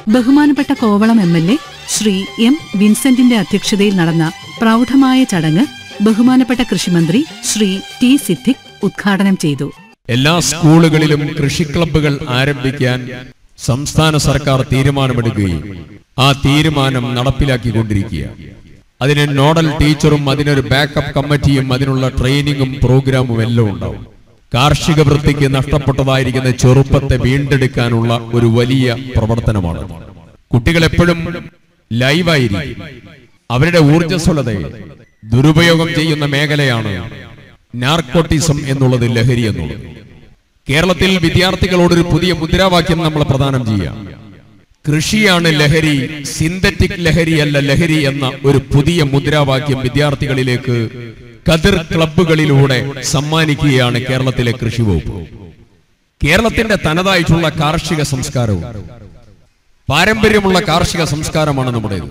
ബഹുമാനപ്പെട്ട Kovalam M L A Shri M വിൻസെന്റിന്റെ അധ്യക്ഷതയിൽ നടന്ന പ്രൗഢമായ ചടങ്ങ് ബഹുമാനപ്പെട്ട കൃഷിമന്ത്രി ശ്രീ ടി സിദ്ദിഖ് ഉദ്ഘാടനം ചെയ്തു എല്ലാ സ്കൂളുകളിലും കൃഷി ക്ലബ്ബുകൾ ആരംഭിക്കാൻ സംസ്ഥാന സർക്കാർ തീരുമാനമെടുക്കുകയും ആ തീരുമാനം നടപ്പിലാക്കിക്കൊണ്ടിരിക്കുക അതിന് നോഡൽ ടീച്ചറും അതിനൊരു ബാക്കപ്പ് കമ്മിറ്റിയും അതിനുള്ള ട്രെയിനിങ്ങും പ്രോഗ്രാമും എല്ലാം ഉണ്ടാവും കാർഷിക വൃത്തിക്ക് നഷ്ടപ്പെട്ടതായിരിക്കുന്ന ചെറുപ്പത്തെ വീണ്ടെടുക്കാനുള്ള ഒരു വലിയ പ്രവർത്തനമാണ് കുട്ടികൾ എപ്പോഴും ലൈവായിരിക്കും അവരുടെ ഊർജ്ജസ്വലതയെ ദുരുപയോഗം ചെയ്യുന്ന മേഖലയാണ് നാർക്കോട്ടിസം എന്നുള്ളത് ലഹരി എന്നുള്ളത് കേരളത്തിൽ വിദ്യാർത്ഥികളോട് ഒരു പുതിയ മുദ്രാവാക്യം നമ്മൾ പ്രദാനം ചെയ്യാം കൃഷിയാണ് ലഹരി സിന്തറ്റിക് ലഹരിയല്ല ലഹരി എന്ന ഒരു പുതിയ മുദ്രാവാക്യം വിദ്യാർത്ഥികളിലേക്ക് കതിർ ക്ലബ്ബുകളിലൂടെ സമ്മാനിക്കുകയാണ് കേരളത്തിലെ കൃഷി വകുപ്പ് കേരളത്തിന്റെ തനതായിട്ടുള്ള കാർഷിക സംസ്കാരവും പാരമ്പര്യമുള്ള കാർഷിക സംസ്കാരമാണ് നമ്മുടേത്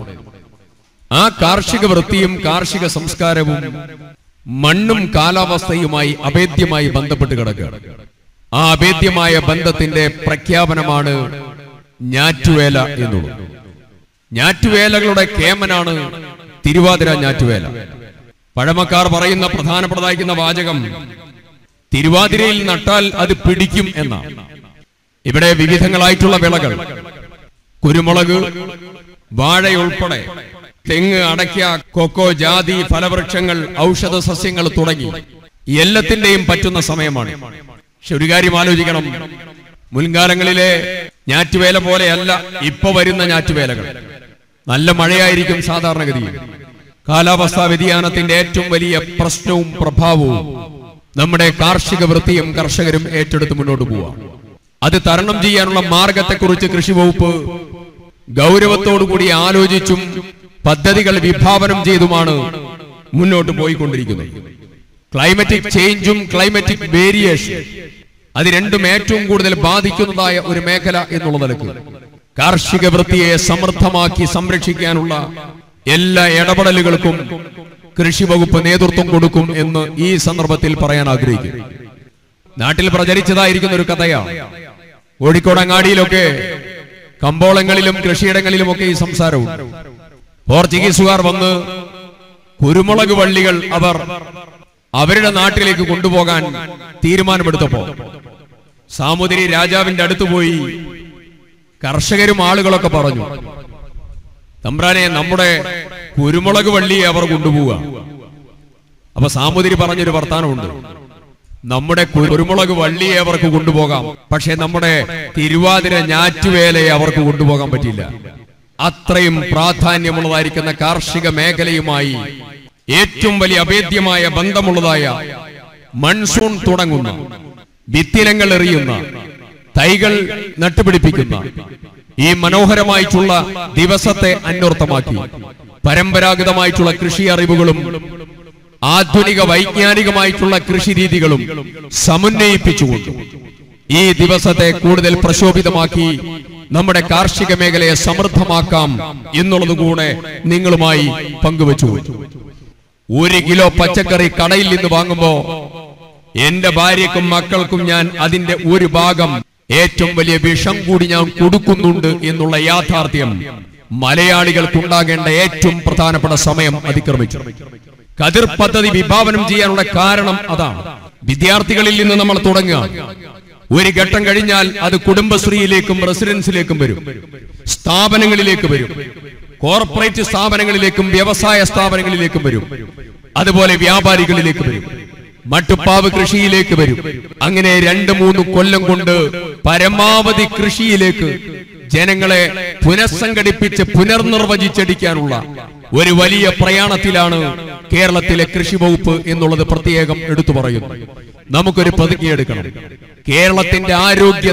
ആ കാർഷിക വൃത്തിയും കാർഷിക സംസ്കാരവും മണ്ണും കാലാവസ്ഥയുമായി അഭേദ്യമായി ബന്ധപ്പെട്ട് കിടക്കുകയാണ് ആ അഭേദ്യമായ ബന്ധത്തിന്റെ പ്രഖ്യാപനമാണ് ഞാറ്റുവേല എന്നുള്ളത് ഞാറ്റുവേലകളുടെ കേമനാണ് തിരുവാതിര ഞാറ്റുവേല പഴമക്കാർ പറയുന്ന പ്രധാനപ്പെട്ടതായിരിക്കുന്ന വാചകം തിരുവാതിരയിൽ നട്ടാൽ അത് പിടിക്കും എന്നാണ് ഇവിടെ വിവിധങ്ങളായിട്ടുള്ള വിളകൾ കുരുമുളക് വാഴയുൾപ്പെടെ തെങ്ങ് അടയ്ക്ക കൊക്കോ ജാതി ഫലവൃക്ഷങ്ങൾ ഔഷധ സസ്യങ്ങൾ തുടങ്ങി എല്ലാത്തിന്റെയും പറ്റുന്ന സമയമാണ് പക്ഷെ ഒരു കാര്യം ആലോചിക്കണം മുൻകാലങ്ങളിലെ ഞാറ്റുവേല പോലെയല്ല ഇപ്പൊ വരുന്ന ഞാറ്റുവേലകൾ നല്ല മഴയായിരിക്കും സാധാരണഗതിയിൽ കാലാവസ്ഥാ വ്യതിയാനത്തിന്റെ ഏറ്റവും വലിയ പ്രശ്നവും പ്രഭാവവും നമ്മുടെ കാർഷിക വൃത്തിയും കർഷകരും ഏറ്റെടുത്ത് മുന്നോട്ട് പോവാം അത് തരണം ചെയ്യാനുള്ള മാർഗത്തെക്കുറിച്ച് കൃഷി വകുപ്പ് ഗൗരവത്തോടുകൂടി ആലോചിച്ചും പദ്ധതികൾ വിഭാവനം ചെയ്തുമാണ് മുന്നോട്ട് പോയിക്കൊണ്ടിരിക്കുന്നത് ക്ലൈമറ്റിക് ചേഞ്ചും ക്ലൈമറ്റിക് വേരിയേഷൻ അത് രണ്ടും ഏറ്റവും കൂടുതൽ ബാധിക്കുന്നതായ ഒരു മേഖല എന്നുള്ള നിലക്ക് കാർഷിക വൃത്തിയെ സമൃദ്ധമാക്കി സംരക്ഷിക്കാനുള്ള എല്ലാ ഇടപെടലുകൾക്കും കൃഷി വകുപ്പ് നേതൃത്വം കൊടുക്കും എന്ന് ഈ സന്ദർഭത്തിൽ പറയാൻ ആഗ്രഹിക്കുന്നു നാട്ടിൽ പ്രചരിച്ചതായിരിക്കുന്ന ഒരു കഥയാണ് കോഴിക്കോട് അങ്ങാടിയിലൊക്കെ കമ്പോളങ്ങളിലും കൃഷിയിടങ്ങളിലുമൊക്കെ ഈ സംസാരവും പോർച്ചുഗീസുകാർ വന്ന് കുരുമുളക് വള്ളികൾ അവർ അവരുടെ നാട്ടിലേക്ക് കൊണ്ടുപോകാൻ തീരുമാനമെടുത്തപ്പോ സാമുദ്രി രാജാവിന്റെ അടുത്ത് പോയി കർഷകരും ആളുകളൊക്കെ പറഞ്ഞു തമ്പ്രാനെ നമ്മുടെ കുരുമുളക് വള്ളിയെ അവർ കൊണ്ടുപോവുക അപ്പൊ സാമുദ്രി പറഞ്ഞൊരു വർത്താനമുണ്ട് നമ്മുടെ കുരുമുളക് വള്ളിയെ അവർക്ക് കൊണ്ടുപോകാം പക്ഷെ നമ്മുടെ തിരുവാതിര ഞാറ്റുവേലയെ അവർക്ക് കൊണ്ടുപോകാൻ പറ്റില്ല അത്രയും പ്രാധാന്യമുള്ളതായിരിക്കുന്ന കാർഷിക മേഖലയുമായി ഏറ്റവും വലിയ അഭേദ്യമായ ബന്ധമുള്ളതായ മൺസൂൺ തുടങ്ങുന്ന വിത്തിനങ്ങൾ എറിയുന്ന തൈകൾ നട്ടുപിടിപ്പിക്കുന്ന ഈ മനോഹരമായിട്ടുള്ള ദിവസത്തെ അന്വർത്ഥമാക്കി പരമ്പരാഗതമായിട്ടുള്ള കൃഷി അറിവുകളും ആധുനിക വൈജ്ഞാനികമായിട്ടുള്ള കൃഷി രീതികളും സമന്വയിപ്പിച്ചുകൊണ്ട് ഈ ദിവസത്തെ കൂടുതൽ പ്രശോഭിതമാക്കി നമ്മുടെ കാർഷിക മേഖലയെ സമൃദ്ധമാക്കാം എന്നുള്ളത് കൂടെ നിങ്ങളുമായി പങ്കുവച്ചു ഒരു കിലോ പച്ചക്കറി കടയിൽ നിന്ന് വാങ്ങുമ്പോ എന്റെ ഭാര്യക്കും മക്കൾക്കും ഞാൻ അതിന്റെ ഒരു ഭാഗം ഏറ്റവും വലിയ വിഷം കൂടി ഞാൻ കൊടുക്കുന്നുണ്ട് എന്നുള്ള യാഥാർത്ഥ്യം മലയാളികൾക്കുണ്ടാകേണ്ട ഏറ്റവും പ്രധാനപ്പെട്ട സമയം അതിക്രമിച്ചു കതിർ പദ്ധതി വിഭാവനം ചെയ്യാനുള്ള കാരണം അതാണ് വിദ്യാർത്ഥികളിൽ നിന്ന് നമ്മൾ തുടങ്ങുക ഒരു ഘട്ടം കഴിഞ്ഞാൽ അത് കുടുംബശ്രീയിലേക്കും റെസിഡൻസിലേക്കും വരും സ്ഥാപനങ്ങളിലേക്ക് വരും കോർപ്പറേറ്റ് സ്ഥാപനങ്ങളിലേക്കും വ്യവസായ സ്ഥാപനങ്ങളിലേക്കും വരും അതുപോലെ വ്യാപാരികളിലേക്ക് വരും മട്ടുപ്പാവ് കൃഷിയിലേക്ക് വരും അങ്ങനെ രണ്ട് മൂന്ന് കൊല്ലം കൊണ്ട് പരമാവധി കൃഷിയിലേക്ക് ജനങ്ങളെ പുനഃസംഘടിപ്പിച്ച് പുനർനിർവചിച്ചടിക്കാനുള്ള ഒരു വലിയ പ്രയാണത്തിലാണ് കേരളത്തിലെ കൃഷി വകുപ്പ് എന്നുള്ളത് പ്രത്യേകം എടുത്തു പറയുന്നു നമുക്കൊരു പ്രതിജ്ഞ എടുക്കണം കേരളത്തിന്റെ ആരോഗ്യ